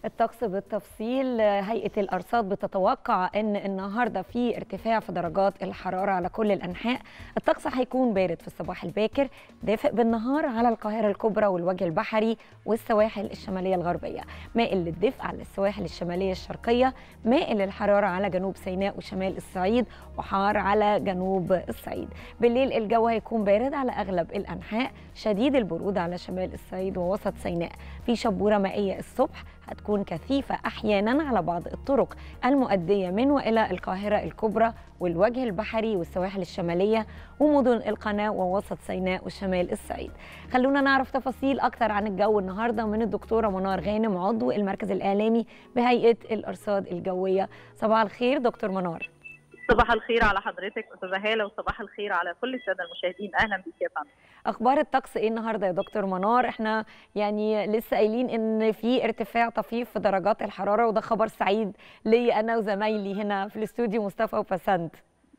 الطقس بالتفصيل هيئة الأرصاد بتتوقع أن النهاردة في ارتفاع في درجات الحرارة على كل الأنحاء الطقس هيكون بارد في الصباح الباكر دافئ بالنهار على القاهرة الكبرى والوجه البحري والسواحل الشمالية الغربية مائل للدفء على السواحل الشمالية الشرقية مائل للحرارة على جنوب سيناء وشمال الصعيد وحار على جنوب الصعيد بالليل الجو هيكون بارد على أغلب الأنحاء شديد البرودة على شمال الصعيد ووسط سيناء في شبورة مائية الصبح هتكون كثيفة أحيانا على بعض الطرق المؤدية من وإلى القاهرة الكبرى والوجه البحري والسواحل الشمالية ومدن القناة ووسط سيناء وشمال الصعيد خلونا نعرف تفاصيل أكثر عن الجو النهاردة من الدكتورة منار غانم عضو المركز الإعلامي بهيئة الأرصاد الجوية صباح الخير دكتور منار صباح الخير على حضرتك استاذه هاله وصباح الخير على كل الساده المشاهدين اهلا بك يا فندم اخبار الطقس ايه النهارده يا دكتور منار احنا يعني لسه قايلين ان في ارتفاع طفيف في درجات الحراره وده خبر سعيد لي انا وزمايلي هنا في الاستوديو مصطفى وبسنت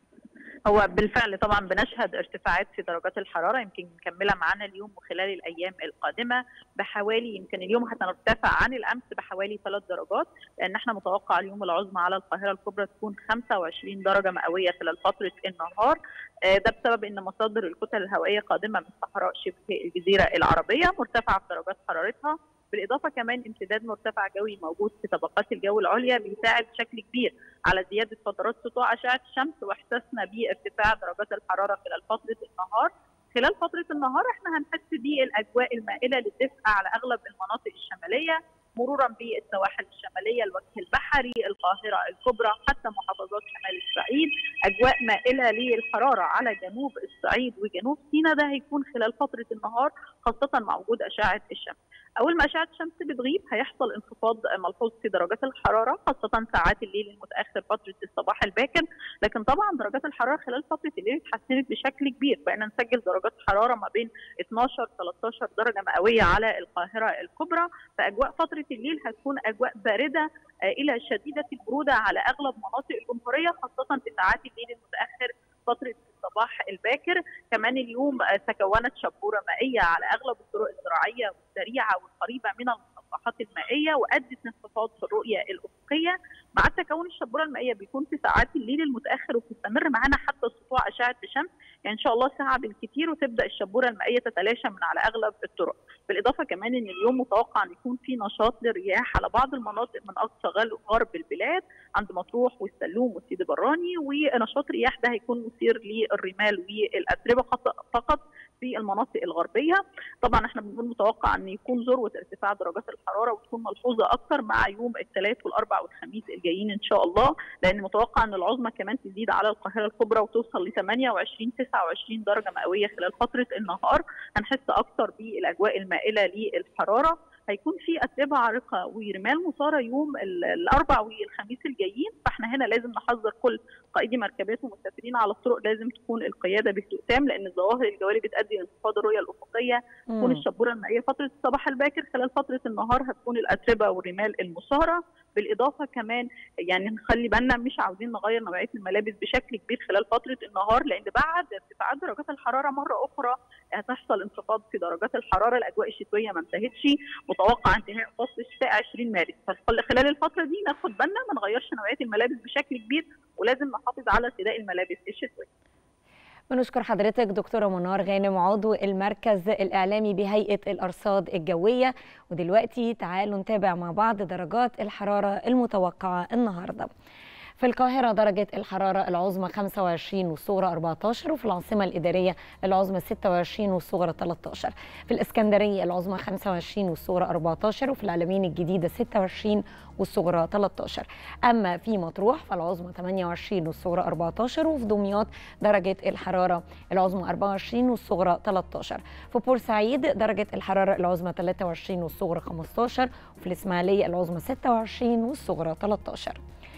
هو بالفعل طبعا بنشهد ارتفاعات في درجات الحراره يمكن مكمله معانا اليوم وخلال الايام القادمه بحوالي يمكن اليوم هترتفع عن الامس بحوالي ثلاث درجات لان احنا متوقع اليوم العظمى على القاهره الكبرى تكون 25 درجه مئويه خلال فتره النهار ده بسبب ان مصادر الكتل الهوائيه قادمه من صحراء شبه الجزيره العربيه مرتفعه في درجات حرارتها بالاضافه كمان امتداد مرتفع جوي موجود في طبقات الجو العليا بيساعد بشكل كبير على زياده فترات سطوع اشعه الشمس واحساسنا بارتفاع درجات الحراره خلال فتره النهار خلال فتره النهار احنا هنحس بالاجواء المائله للدفء على اغلب المناطق الشماليه مرورا بالسواحل الشماليه الوجه البحري القاهره الكبرى حتى محافظات شمال الصعيد اجواء مائله للحراره على جنوب الصعيد وجنوب سيناء ده هيكون خلال فتره النهار خاصه مع وجود اشعه الشمس اول ما اشعه الشمس بتغيب هيحصل انخفاض ملحوظ في درجات الحراره خاصه ساعات الليل المتاخر فتره الصباح الباكر لكن طبعا درجات الحراره خلال فتره الليل اتحسنت بشكل كبير بقينا نسجل درجات حراره ما بين 12 13 درجه مئويه على القاهره الكبرى فاجواء فتره الليل هتكون اجواء بارده الى شديده البروده على اغلب مناطق الجمهوريه خاصه في ساعات الليل المتاخر فتره الصباح الباكر كمان اليوم تكونت شبوره مائيه على اغلب الطرق الزراعيه والسريعه والقريبه من المسطحات المائيه وادت لانخفاض في الرؤيه الافقيه مع تكون الشبوره المائيه بيكون في ساعات الليل المتاخر وبتستمر معانا حتى سطوع اشعه الشمس يعني ان شاء الله ساعه بالكثير وتبدا الشبوره المائيه تتلاشى من على اغلب الطرق بالاضافه كمان ان اليوم متوقع ان يكون في نشاط للرياح على بعض المناطق من اقصى غرب البلاد عند مطروح والسلوم والسيدي براني ونشاط الرياح ده هيكون مثير للرمال والاتربه فقط في المناطق الغربيه طبعا احنا بنقول متوقع ان يكون ذروه ارتفاع درجات الحراره وتكون ملحوظه اكثر مع يوم الثلاث والاربع والخميس الجايين ان شاء الله لان متوقع ان العظمى كمان تزيد على القاهره الكبرى وتوصل ل 28 29 درجه مئويه خلال فتره النهار هنحس اكثر بالاجواء المائله للحراره هيكون في اتربه عارقه ورمال مثاره يوم الاربع والخميس الجايين فاحنا هنا لازم نحذر كل قائدي مركبات ومسافرين على الطرق لازم تكون القياده بهدوء تام لان الظواهر الجويه بتؤدي لانخفاض الرؤيه الافقيه تكون الشبوره المائيه فتره الصباح الباكر خلال فتره النهار هتكون الاتربه والرمال المثاره بالاضافه كمان يعني نخلي بالنا مش عاوزين نغير نوعيه الملابس بشكل كبير خلال فتره النهار لان بعد ارتفاعات درجات الحراره مره اخرى هتحصل انخفاض في درجات الحراره الاجواء الشتويه ما انتهتش متوقع انتهاء فصل الشتاء 20 مارس فخلال الفتره دي ناخد بالنا ما نغيرش نوعيه الملابس بشكل كبير ولازم نحافظ على ارتداء الملابس الشتويه بنشكر حضرتك دكتورة منار غانم عضو المركز الإعلامي بهيئة الأرصاد الجوية ودلوقتي تعالوا نتابع مع بعض درجات الحرارة المتوقعة النهاردة في القاهرة درجة الحرارة العظمى 25 والصغرى 14 وفي العاصمة الإدارية العظمى 26 والصغرى 13 في الإسكندرية العظمى 25 والصغرى 14 وفي العلمين الجديدة 26 والصغرى 13 أما في مطروح فالعظمى 28 والصغرى 14 وفي دمياط درجة الحرارة العظمى 24 والصغرى 13 في بورسعيد درجة الحرارة العظمى 23 والصغرى 15 وفي الإسماعيلية العظمى 26 والصغرى 13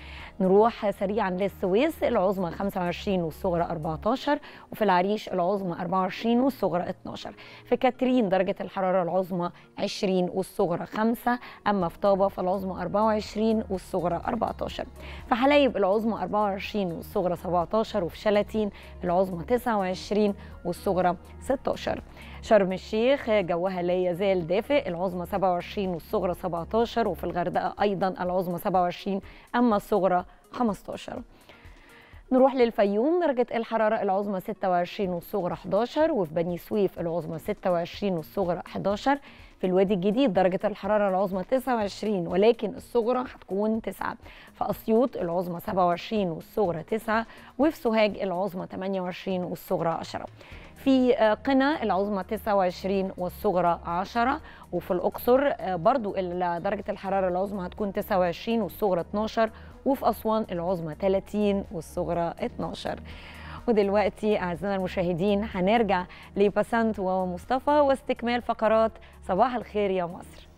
نروح سريعا للسويس العظمى 25 والصغرى 14 وفي العريش العظمى 24 والصغرى 12 في كاترين درجة الحرارة العظمى 20 والصغرى 5 أما في طابة فالعظمى 24 والصغرى 14 في حلايب العظمى 24 والصغرى 17 وفي شلاتين العظمى 29 والصغرى 16 شرم الشيخ جوها لا يزال دافئ العظمى 27 والصغرى 17 وفي الغردقة أيضا العظمى 27 أما الصغرى 15 نروح للفيوم درجة الحرارة العظمى 26 والصغرى 11 وفي بني سويف العظمى 26 والصغرى 11 في الوادي الجديد درجة الحرارة العظمى 29 ولكن الصغرى هتكون 9 في أسيوط العظمى 27 والصغرى 9 وفي سوهاج العظمى 28 والصغرى 10 في قنا العظمى 29 والصغرى 10 وفي الأقصر برضو درجة الحرارة العظمى هتكون 29 والصغرى 12 وفي أسوان العظمى 30 والصغرى 12 ودلوقتي أعزائنا المشاهدين هنرجع لبسنت ومصطفى واستكمال فقرات صباح الخير يا مصر